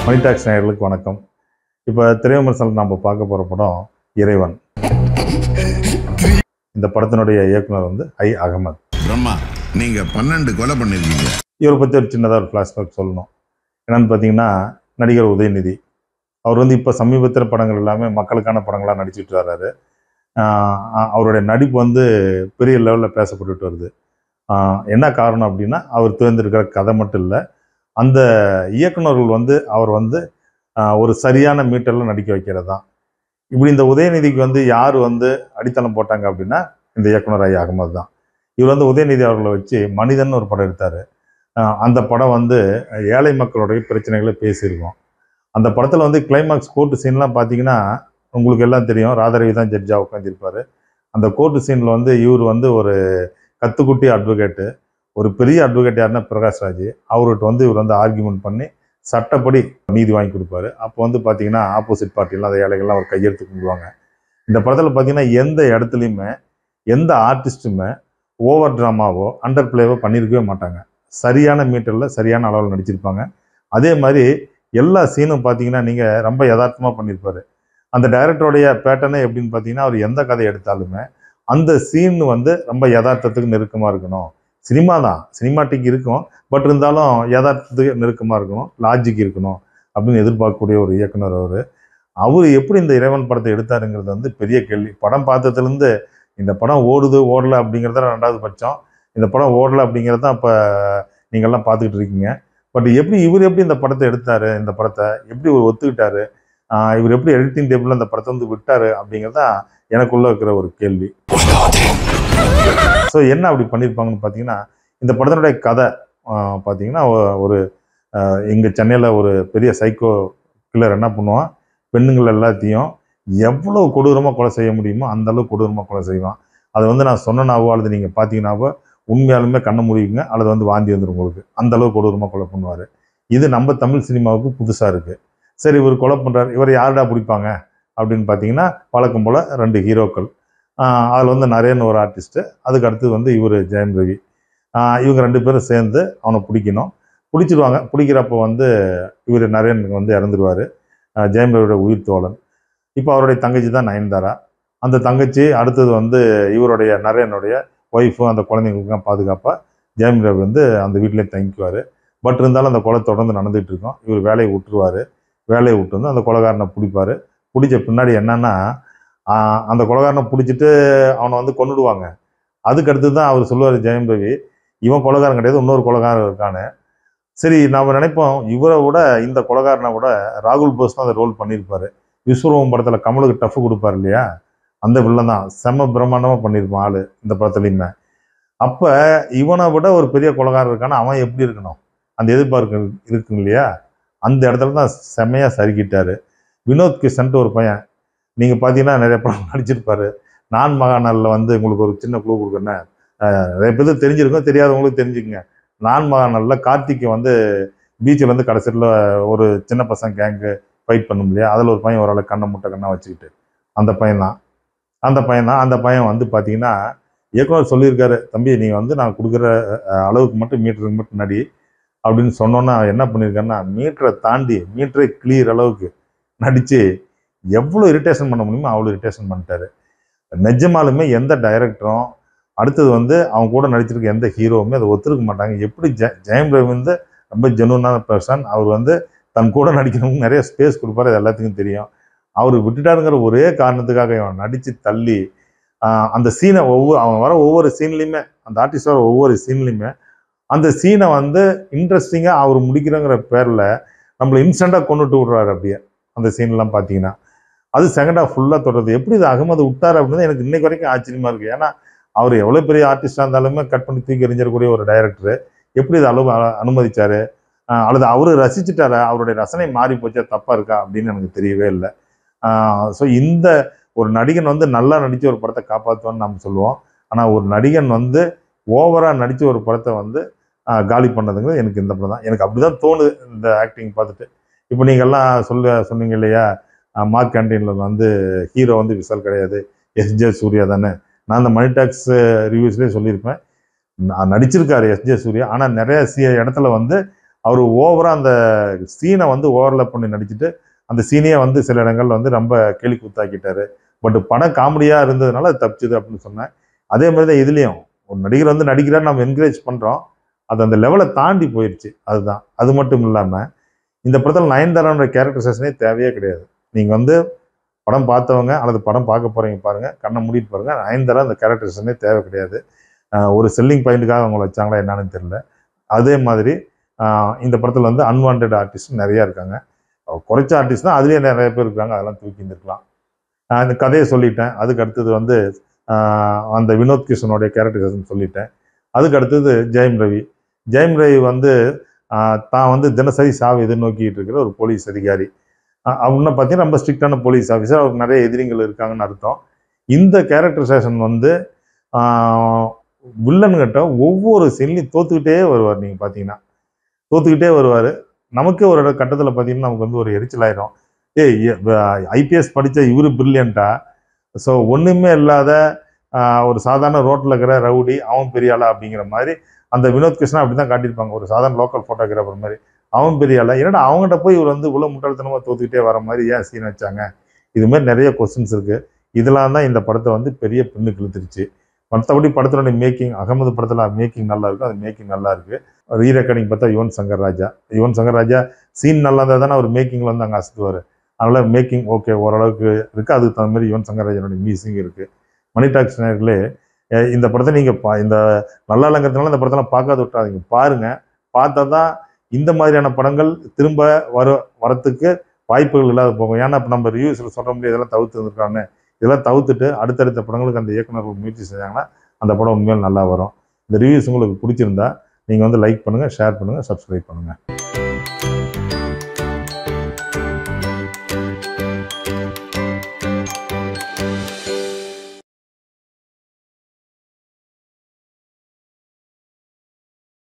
மணி tax நேயர்களுக்கு வணக்கம் இப்போ திரைவிமர்சனம் நம்ம பார்க்க போகிற படம் இறைவன் இந்த படத்தினுடைய இயக்குனர் வந்து ஐ அகமது பிரம்மா நீங்க பன்னெண்டு கொலை பண்ணிருக்கீங்க இவரை பற்றி ஒரு சின்னதாக ஒரு ஃப்ளாஷ்பேக் சொல்லணும் என்னன்னு பார்த்தீங்கன்னா நடிகர் உதயநிதி அவர் வந்து இப்போ சமீபத்திய படங்கள் எல்லாமே மக்களுக்கான படங்களாக நடிச்சிட்டு வர்றாரு ஆஹ் அவருடைய நடிப்பு வந்து பெரிய லெவலில் பேசப்பட்டுட்டு வருது ஆஹ் என்ன காரணம் அப்படின்னா அவர் தேர்ந்தெடுக்கிற கதை மட்டும் இல்லை அந்த இயக்குனர்கள் வந்து அவர் வந்து ஆஹ் ஒரு சரியான மீட்டரில் நடிக்க வைக்கிறது தான் இப்படி இந்த உதயநிதிக்கு வந்து யார் வந்து அடித்தளம் போட்டாங்க அப்படின்னா இந்த இயக்குனர் ஐ அகமது தான் இவர் வந்து உதயநிதி அவர்களை வச்சு மனிதன் ஒரு படம் எடுத்தார் அந்த படம் வந்து ஏழை மக்களுடைய பிரச்சனைகளை பேசியிருக்கோம் அந்த படத்தில் வந்து கிளைமாக்ஸ் கோர்ட்டு சீன்லாம் பார்த்தீங்கன்னா உங்களுக்கு எல்லாம் தெரியும் ராதாரவி தான் ஜட்ஜாக உட்காந்துருப்பாரு அந்த கோர்ட்டு சீனில் வந்து இவர் வந்து ஒரு கத்துக்குட்டி அட்வொகேட்டு ஒரு பெரிய அட்வொகேட் யாருன்னா பிரகாஷ்ராஜ் அவர்கிட்ட வந்து இவர் வந்து ஆர்கியூமெண்ட் பண்ணி சட்டப்படி நீதி வாங்கி கொடுப்பாரு அப்போ வந்து பார்த்தீங்கன்னா ஆப்போசிட் பார்ட்டிலாம் அந்த ஏழைகள்லாம் ஒரு கையெழுத்து கும்பிடுவாங்க இந்த படத்தில் பார்த்தீங்கன்னா எந்த இடத்துலையுமே எந்த ஆர்டிஸ்ட்டுமே ஓவர் ட்ராமாவோ அண்டர் பிளேவோ பண்ணியிருக்கவே மாட்டாங்க சரியான மீட்டரில் சரியான அளவில் நடிச்சிருப்பாங்க அதே மாதிரி எல்லா சீனும் பார்த்தீங்கன்னா நீங்கள் ரொம்ப யதார்த்தமாக பண்ணியிருப்பாரு அந்த டைரக்டருடைய பேட்டர்னே எப்படின்னு பார்த்தீங்கன்னா அவர் எந்த கதை எடுத்தாலுமே அந்த சீன் வந்து ரொம்ப யதார்த்தத்துக்கு நெருக்கமாக இருக்கணும் சினிமா தான் சினிமாட்டிக் இருக்கும் பட் இருந்தாலும் யதார்த்தத்துக்கு நெருக்கமாக இருக்கணும் லாஜிக் இருக்கணும் அப்படின்னு எதிர்பார்க்கக்கூடிய ஒரு இயக்குனர் அவர் அவர் எப்படி இந்த இறைவன் படத்தை எடுத்தாருங்கிறது வந்து பெரிய கேள்வி படம் பார்த்ததுலேருந்து இந்த படம் ஓடுது ஓடலை அப்படிங்கிறத ரெண்டாவது பட்சம் இந்த படம் ஓடலை அப்படிங்கிறது தான் இப்போ நீங்கள்லாம் பார்த்துக்கிட்டு இருக்கீங்க பட் எப்படி இவர் எப்படி இந்த படத்தை எடுத்தாரு இந்த படத்தை எப்படி இவர் ஒத்துக்கிட்டாரு ஆஹ் இவர் எப்படி எடிட்டிங் டேபிளில் இந்த படத்தை வந்து விட்டாரு அப்படிங்கிறது தான் எனக்குள்ள இருக்கிற ஒரு கேள்வி ஸோ என்ன அப்படி பண்ணியிருப்பாங்கன்னு பார்த்தீங்கன்னா இந்த படத்தினுடைய கதை ஆஹ் பார்த்தீங்கன்னா ஒ- ஒரு இங்கே சென்னையில் ஒரு பெரிய சைக்கோ கில்லர் என்ன பண்ணுவான் பெண்ணுங்கள் எல்லாத்தையும் எவ்வளோ கொடூரமாக கொலை செய்ய முடியுமோ அந்த அளவுக்கு கொடூரமாக கொலை செய்வான் அதை வந்து நான் சொன்னனாவோ அல்லது நீங்கள் பார்த்தீங்கன்னாவோ உண்மையாலுமே கண்ண முடியுங்க அல்லது வந்து வாந்தி வந்துடும் உங்களுக்கு அந்த அளவுக்கு கொடூரமாக கொலை பண்ணுவார் இது நம்ம தமிழ் சினிமாவுக்கு புதுசாக இருக்குது சரி இவர் கொலை பண்ணுறாரு இவர் யாருடா பிடிப்பாங்க அப்படின்னு பார்த்தீங்கன்னா வழக்கம் போல் ரெண்டு ஹீரோக்கள் அதில் வந்து நரேன் ஒரு ஆர்டிஸ்ட்டு அதுக்கு அடுத்து வந்து இவர் ஜெயம் ரவி ஆஹ் இவங்க ரெண்டு பேரும் சேர்ந்து அவனை பிடிக்கணும் பிடிச்சிருவாங்க பிடிக்கிறப்ப வந்து இவர் நரேன் வந்து இறந்துருவார் ஜெயம் ரவியோட உயிர் தோழன் இப்போ அவருடைய தங்கச்சி தான் நயன்தாரா அந்த தங்கச்சி அடுத்தது வந்து இவருடைய நரேனுடைய ஒய்ஃபும் அந்த குழந்தைங்களுக்குலாம் பாதுகாப்பாக ஜெயம் ரவி வந்து அந்த வீட்டிலே தங்கிக்குவார் பட் இருந்தாலும் அந்த கொலை தொடர்ந்து நடந்துகிட்டு இருக்கும் இவர் வேலையை விட்டுருவார் வேலையை விட்டு வந்து அந்த கொலைகாரனை பிடிப்பாரு பிடிச்ச பின்னாடி என்னன்னா ஆஹ் அந்த கொலைகாரனை பிடிச்சிட்டு அவனை வந்து கொன்னுடுவாங்க அதுக்கு அடுத்து தான் அவர் சொல்லுவார் ஜெயம் ரவி இவன் கொலைகாரன் கிடையாது இன்னொரு கொலைகாரன் இருக்கான்னு சரி நாம நினைப்போம் இவரை விட இந்த கொலைகாரனை விட ராகுல் போஸ் தான் அந்த ரோல் பண்ணியிருப்பாரு விஸ்வரூபம் படத்தில் கமலுக்கு டஃப் கொடுப்பாரு இல்லையா அந்த வில்லன் தான் செம்ம பிரம்மாண்டமாக பண்ணியிருப்பான் ஆளு இந்த படத்துலையுமே அப்போ இவனை விட ஒரு பெரிய கொலைகாரன் இருக்கானா அவன் எப்படி இருக்கணும் அந்த எதிர்பார்ப்பு இருக்குங்க இல்லையா அந்த இடத்துல தான் செம்மையாக சறுக்கிட்டாரு வினோத் கிஷன்ட்டு ஒரு பையன் நீங்கள் பார்த்தீங்கன்னா நிறைய படம் நடிச்சிருப்பாரு நான் மகாநாளில் வந்து உங்களுக்கு ஒரு சின்ன குழு கொடுக்குறேன் அஹ் நிறைய பேர் தெரிஞ்சிருக்கும் தெரியாதவங்களுக்கு தெரிஞ்சுக்கங்க நான் மகாநாளில் கார்த்திகை வந்து பீச்சில் வந்து கடைசியில் ஒரு சின்ன பசங்க கேங்கு ஃபைட் பண்ணும் இல்லையா அதில் ஒரு பையன் ஓரளவு கண்ணை முட்டை கண்ணா வச்சுக்கிட்டு அந்த பையன் தான் அந்த பையன் தான் அந்த பையன் வந்து பார்த்தீங்கன்னா இயக்குனர் சொல்லியிருக்காரு தம்பி நீ வந்து நான் கொடுக்குற அஹ், அளவுக்கு மட்டும் மீட்டருக்கு மட்டும் நடி அப்படின்னு சொன்னோன்னா என்ன பண்ணியிருக்காருன்னா மீட்டரை தாண்டி மீட்டரை கிளியர் அளவுக்கு நடித்து எவ்வளோ இரிட்டேஷன் பண்ண முடியுமோ அவ்வளோ இரிட்டேஷன் பண்ணிட்டாரு நிஜமாலுமே எந்த டைரக்டரும் அடுத்தது வந்து அவங்க கூட நடிச்சிருக்க எந்த ஹீரோவுமே அதை ஒத்துருக்க மாட்டாங்க எப்படி ஜெ ஜெயம் ரவி வந்து ரொம்ப ஜெனுவனான பர்சன் அவர் வந்து தன் கூட நடிக்கிறவங்க நிறைய ஸ்பேஸ் கொடுப்பாரு அது எல்லாத்துக்கும் தெரியும் அவர் விட்டுட்டாருங்கிற ஒரே காரணத்துக்காக இவன் நடித்து தள்ளி ஆஹ் அந்த சீனை ஒவ்வொரு அவன் வர ஒவ்வொரு சீன்லையுமே அந்த ஆர்டிஸ்ட் வர ஒவ்வொரு சீன்லையுமே அந்த சீனை வந்து இன்ட்ரெஸ்டிங்காக அவர் முடிக்கிறங்கிற பேரில் நம்மளை இன்ஸ்டண்ட்டாக கொண்டுட்டு விடுறாரு அப்படியே அந்த சீன்லாம் பார்த்தீங்கன்னா அது செகண்ட் ஹாஃப் ஃபுல்லாக தொடருது எப்படி இது அகமது விட்டார் அப்படின்னு எனக்கு இன்னைக்கு வரைக்கும் ஆச்சரியமா இருக்கு ஏன்னா அவர் எவ்வளோ பெரிய ஆர்டிஸ்டாக இருந்தாலுமே கட் பண்ணி தூக்கி எறிஞ்சிடக்கூடிய ஒரு டைரக்டர் எப்படி இது அளவு அ- அனுமதிச்சாரு ஆஹ் அல்லது அவரு ரசிச்சுட்டாரா அவருடைய ரசனை மாறி போச்சா தப்பா இருக்கா அப்படின்னு எனக்கு தெரியவே இல்லை ஸோ இந்த ஒரு நடிகன் வந்து நல்லா நடிச்சு ஒரு படத்தை காப்பாற்றுவான்னு நம்ம சொல்லுவோம் ஆனால் ஒரு நடிகன் வந்து ஓவரா நடிச்சு ஒரு படத்தை வந்து ஆஹ் காலி பண்ணதுங்கிறது எனக்கு இந்த படம் தான் எனக்கு அப்படிதான் தோணுது இந்த ஆக்டிங் பார்த்துட்டு இப்போ நீங்கள்லாம் சொல்ல சொன்னீங்க இல்லையா ஆஹ் மார்க் கேண்டீனில் வந்து ஹீரோ வந்து விசால் கிடையாது எஸ்ஜே சூர்யா தானே நான் அந்த மல்டிடாக்ஸ் ரிவ்யூஸ்லேயே சொல்லியிருப்பேன் நான் நடிச்சிருக்காரு எஸ்ஜே சூர்யா ஆனால் நிறைய சி இடத்துல வந்து அவர் ஓவராக அந்த சீனை வந்து ஓவர்லப் பண்ணி நடிச்சுட்டு அந்த சீனையே வந்து சில இடங்கள்ல வந்து ரொம்ப கேலி கூத்தாக்கிட்டாரு பட் படம் காமெடியாக இருந்ததுனால அது தப்பிச்சுது அப்படின்னு சொன்னேன் அதே மாதிரி தான் இதுலேயும் ஒரு நடிகர் வந்து நடிக்கிறார் நம்ம என்கரேஜ் பண்ணுறோம் அது அந்த லெவலை தாண்டி போயிடுச்சு அதுதான் அது மட்டும் இல்லாமல் இந்த படத்தில் நயன்தாராவோட கேரக்டரைசேஷனே தேவையே கிடையாது நீங்கள் வந்து படம் பார்த்தவங்க அல்லது படம் பார்க்க போகிறீங்க பாருங்கள் கண்ணை மூடிட்டு பாருங்கள் நயன்தாரா அந்த கேரக்டரைசேஷனே தேவை கிடையாது ஆஹ் ஒரு செல்லிங் பாயிண்ட்டுக்காக அவங்கள வச்சாங்களா என்னன்னு தெரியல அதே மாதிரி ஆஹ் இந்த படத்தில் வந்து அன்வான்ட் ஆர்டிஸ்ட் நிறையா இருக்காங்க குறைச்ச ஆர்டிஸ்ட் தான் அதுலேயே நிறைய பேர் இருக்காங்க அதெல்லாம் தூக்கி இருந்திருக்கலாம் ஆஹ் இந்த கதையை சொல்லிட்டேன் அதுக்கு அடுத்தது வந்து ஆஹ் அந்த வினோத் கிஷனுடைய கேரக்டரைசேஷன் சொல்லிட்டேன் அதுக்கு அடுத்தது ஜெயம் ரவி ஜெயம் ரவி வந்து ஆஹ் தான் வந்து தினசரி சாவு எதிர்நோக்கிட்டு இருக்கிற ஒரு போலீஸ் அதிகாரி ஆஹ் அவருன்னா பார்த்தீங்கன்னா ரொம்ப ஸ்ட்ரிக்டான போலீஸ் ஆஃபீஸர் அவருக்கு நிறைய எதிரிகள் இருக்காங்கன்னு அர்த்தம் இந்த கேரக்டரைசேஷன் வந்து வில்லன்கிட்ட ஒவ்வொரு சீன்லையும் தோத்துக்கிட்டே வருவார் நீங்கள் பார்த்தீங்கன்னா தோத்துக்கிட்டே வருவார் நமக்கே ஒரு கட்டத்தில் பார்த்தீங்கன்னா நமக்கு வந்து ஒரு எரிச்சல் ஆயிரும் ஏய் ஐபிஎஸ் படித்த இவரு பிரில்லியண்டா ஸோ ஒன்றுமே இல்லாத ஆஹ், ஒரு சாதாரண ரோட்டில் இருக்கிற ரவுடி அவன் பெரிய ஆளா அப்படிங்கிற மாதிரி அந்த வினோத் கிருஷ்ணா அப்படி தான் காட்டியிருப்பாங்க ஒரு சாதாரண லோக்கல் ஃபோட்டோகிராஃபர் மாதிரி அவன் பெரிய ஆளா என்னடா அவங்ககிட்ட போய் இவர் வந்து இவ்வளோ முட்டாள்தனமாக தோத்துக்கிட்டே வர மாதிரி ஏன் சீன் வச்சாங்க இது மாதிரி நிறைய கொஸ்டின்ஸ் இருக்குது இதெல்லாம் தான் இந்த படத்தை வந்து பெரிய பின்னுக்கு இழுத்துருச்சு மற்றபடி படத்தினுடைய மேக்கிங் அகமது படத்தில் மேக்கிங் நல்லா இருக்கும் அது மேக்கிங் நல்லா இருக்கு ரீ ரெக்கார்டிங் பார்த்தா யுவன் சங்கர் ராஜா யுவன் சங்கர் ராஜா சீன் நல்லா இருந்தால் தானே அவர் மேக்கிங்கில் வந்து அங்கே அசத்துவார் அதனால மேக்கிங் ஓகே ஓரளவுக்கு இருக்கு அதுக்கு தகுந்த மாதிரி யுவன் சங்கர் ராஜனுடைய மியூசிக் இருக்கு மணி டாக்ஸ் நேர்களே அஹ் இந்த படத்தை நீங்கள் பா இந்த நல்லா இல்லைங்கிறதுனால இந்த படத்தெல்லாம் பார்க்காத விட்டாதீங்க பாருங்க பார்த்தா தான் இந்த மாதிரியான படங்கள் திரும்ப வர வரத்துக்கு வாய்ப்புகள் இல்லாத போகும் ஏன்னா இப்போ நம்ம ரிவ்யூஸில் சொல்ற முடியாது இதெல்லாம் தவிர்த்து இருந்திருக்காங்க இதெல்லாம் தவிர்த்துட்டு அடுத்தடுத்த படங்களுக்கு அந்த இயக்குனர்கள் முயற்சி செஞ்சாங்கன்னா அந்த படம் உண்மையில் நல்லா வரும் இந்த ரிவ்யூஸ் உங்களுக்கு பிடிச்சிருந்தா நீங்கள் வந்து லைக் பண்ணுங்கள் ஷேர் பண்ணுங்கள் சப்ஸ்கிரைப் பண்ணுங்கள்